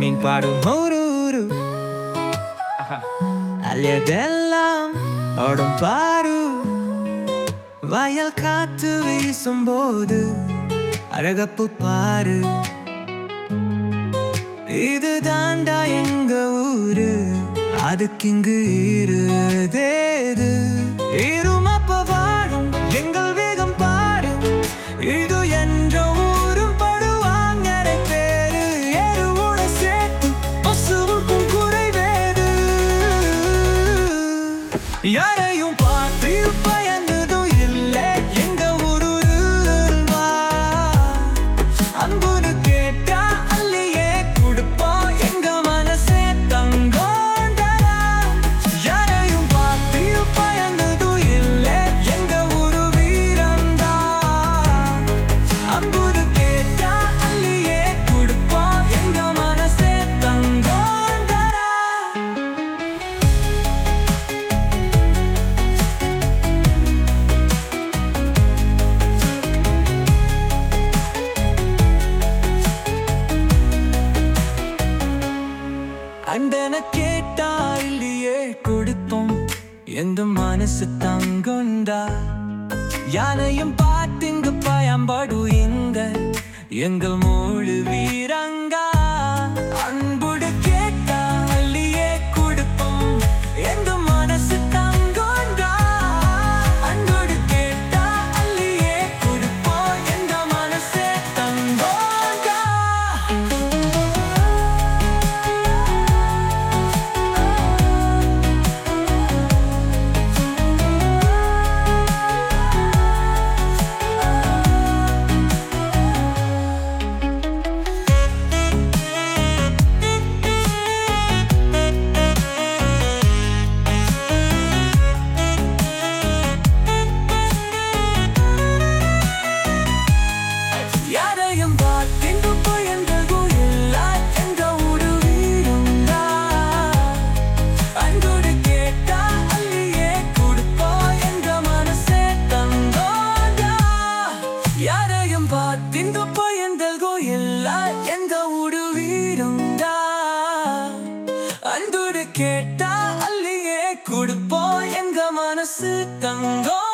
மீன் பாடும் ஒரு ஊரு அலையதெல்லாம் ஓடும் பாரு வயல் காத்து வீசும்போது அழகப்பு பாரு இது தாண்டா எங்க ஊரு அதுக்கு இங்கு இருதேது இருமப்ப வாழும் எங்கள் வேகம் பாரு இது என்ற ஊரும் படுவாங்கரை பேரு எருவுட சேர்த்து பசுவுக்கும் குறைவேது யாரையும் பார்த்து பயந்ததும் இல்லை எங்க ஊரு வா அன்புன்னு கேட்டா அள்ளியே கொடுப்போம் எங்க மனசே தங்கோண்டா யாரையும் பார்த்து பயந்ததும் இல்லை எங்க ஊரு வீரந்தா அன்புன்னு கேட்டா அள்ளியே கொடுப்போம் எங்க மனசே தங்கோண்டா அண்டன கேட்டா இல்லையே கொடுப்போம் எந்த மனசு தங்கொண்டா யானையும் பாட்டுங்க பயம்பாடு எங்க எங்கள் மூழு வீரங்கா அன்புடு கேட்டா அள்ளியே கொடுப்போம் எந்த மனசு தங்கொண்டா அன்புடு கேட்டா அள்ளியே கொடுப்போம் எந்த மனசே தங்கொண்டா யாரையும் பார்த்திந்து பயந்தது இல்லை என்ற ஒரு வீருந்தா அன்போடு கேட்டா அள்ளியே கொடுப்போ என்ற மனசே தங்கோடா யாரையும் பார்த்திந்து பயந்தது இல்லை என்ற ஒரு வீருந்தா அன்போடு கேட்டா அள்ளியே கொடுப்போ எங்க மனசு தங்கோ